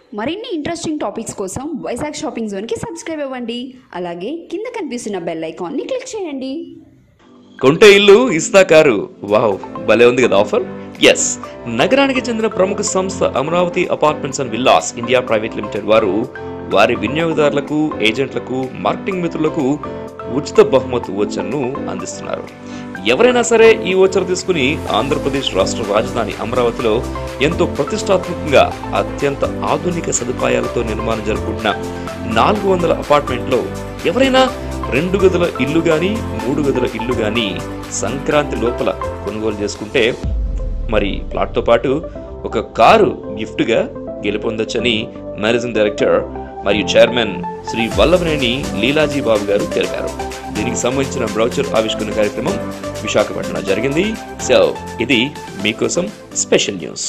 మరిన్ని interesting topics కోసం Vizag shopping జోన్కి subscribe అవ్వండి అలాగే కింద కనిపిస్తున్న బెల్ ఐకాన్ని క్లిక్ చేయండి కొంటే ఇల్లు ఇస్తా కారు వావ్ భలే ఉంది కదా ఆఫర్ ఎస్ నగరానికి చెందిన ప్రముఖ సంస్థ Amaravati apartments and villas India private limited వారు వారి వినియోగదారులకు ఏజెంట్లకు మార్కెటింగ్ మిత్రులకు ఉచిత బహుమతి ఓచర్ను అందిస్తున్నారు ఎవరైనా సరే ఈ ఓచర్ తీసుకుని ఆంధ్రప్రదేశ్ రాష్ట్ర రాజధాని అమరావతిలో ఎంతో ప్రతిష్టాత్మకంగా అత్యంత ఆధునిక సదుపాయాలతో నిర్మాణం జరుపుకుంటున్న నాలుగు వందల అపార్ట్మెంట్లో ఎవరైనా రెండు గదుల ఇల్లు గాని మూడు గదుల ఇల్లు గాని సంక్రాంతి లోపల కొనుగోలు చేసుకుంటే మరి ప్లాట్తో పాటు ఒక కారు గిఫ్ట్గా గెలుపొందొచ్చని మేనేజింగ్ డైరెక్టర్ మరియు చైర్మన్ శ్రీ వల్లభనేని లీలాజీ బాబు గారు తెలిపారు దీనికి సంబంధించిన బ్రౌచర్ ఆవిష్కరణ కార్యక్రమం విశాఖపట్నంలో జరిగింది సో ఇది మీకోసం special news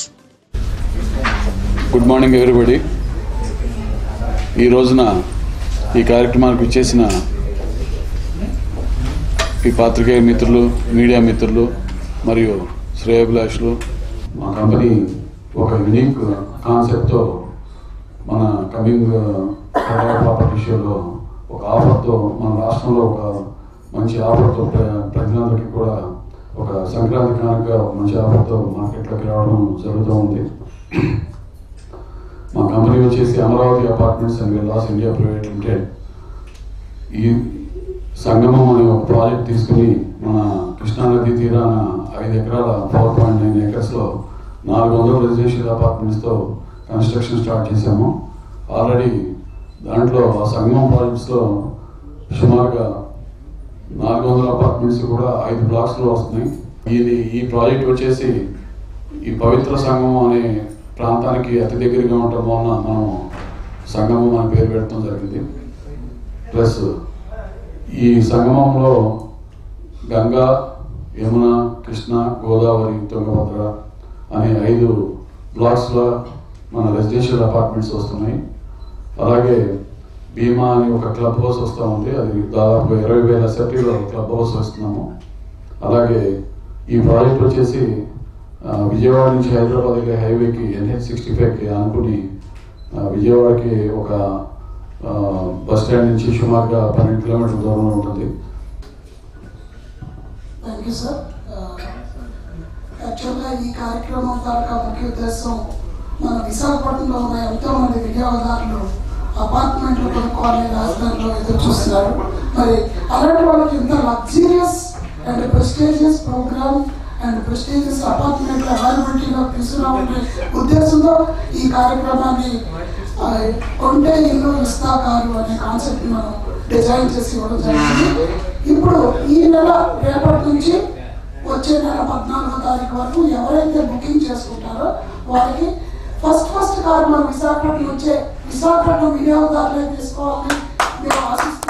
good morning everybody ఈ రోజున ఈ కార్యక్రమానికి ఇచ్చేసిన ఈ పాత్రికేయ మిత్రులు మీడియా మిత్రులు మరియు శ్రేయభిలాషులు మా కంపెనీ ఒక యునిక్ కాన్సెప్ట్తో మన కమింగ్ ప్రాపర్టీ షోలో ఒక ఆఫర్తో మన రాష్ట్రంలో ఒక మంచి ఆఫర్తో ప్ర- ప్రజలందరికీ కూడా ఒక సంక్రాంతి కానుక ఒక మంచి ఆఫర్తో మార్కెట్లోకి రావడం జరుగుతూ ఉంది మా కంపెనీ వచ్చేసి Amaravati apartments and villas India private limited ఈ సంగమం అనే ఒక ప్రాజెక్ట్ తీసుకుని మన కృష్ణానది తీరాన ఐదు ఎకరాల ఫోర్ పాయింట్ నైన్ ఏకర్స్లో నాలుగు వందల రెసిడెన్షియల్ అపార్ట్మెంట్స్తో కన్స్ట్రక్షన్ స్టార్ట్ చేశాము ఆల్రెడీ దాంట్లో ఆ సంగమం ప్రాజెక్ట్స్లో సుమారుగా నాలుగు వందల అపార్ట్మెంట్స్ కూడా ఐదు బ్లాక్స్లో వస్తున్నాయి ఇది ఈ ప్రాజెక్ట్ వచ్చేసి ఈ పవిత్ర సంగమం అనే ప్రాంతానికి అతి దగ్గరగా ఉండటం వలన మనం సంగమం అని పేరు పెట్టడం జరిగింది ప్లస్ ఈ సంగమంలో గంగా యమున కృష్ణ గోదావరి తుంగభద్ర అనే ఐదు బ్లాక్స్లో మన రెసిడెన్షియల్ అపార్ట్మెంట్స్ వస్తున్నాయి అలాగే భీమా అని ఒక క్లబ్ హౌస్ వస్తూ ఉంది అది దాదాపు ఇరవై వేల సెటిలో క్లబ్ హౌస్ వస్తున్నాము అలాగే ఈ ప్రాజెక్ట్ వచ్చేసి ఆ, విజయవాడ నుంచి హైదరాబాద్ వెళ్ళే హైవేకి ఎన్హెచ్ సిక్స్టీ ఫైవ్కి అనుకుని ఆ, విజయవాడకి ఒక ఆ, బస్ స్టాండ్ నుంచి సుమారుగా పన్నెండు కిలోమీటర్ల దూరంలో ఉంటుంది థ్యాంక్ యూ సార్ యాక్చువల్గా ఈ కార్యక్రమం తాలూకా ముఖ్య ఉద్దేశం మన విశాఖపట్నంలో ఉన్న ఎంతో మంది వినియోగదారులు అపార్ట్మెంట్లు కొనుక్కోవాలని రాజధానిలో ఎదురు చూస్తున్నారు మరి అలాంటి వాళ్ళకి ఇంత luxurious and prestigious programme and prestigious అపార్ట్మెంట్ల అవైలబిలిటీలో తీసుకురావాలనే ఉద్దేశంతో ఈ కార్యక్రమాన్ని ఆ, కొంటే ఇల్లు ఇస్తా కారు అనే కాన్సెప్ట్ మనం డిజైన్ చేసి ఇవ్వడం జరిగింది ఇప్పుడు ఈ నెల రేపటి నుంచి వచ్చే నెల పద్నాలుగో తారీఖు వరకు ఎవరైతే బుకింగ్ చేసుకుంటారో వారికి ఫస్ట్ ఫస్ట్ కారు మన విశాఖపట్నం వచ్చే విశాఖపట్నం వినియోగదారులే తీసుకోవాలని మేము ఆశిస్తున్నాం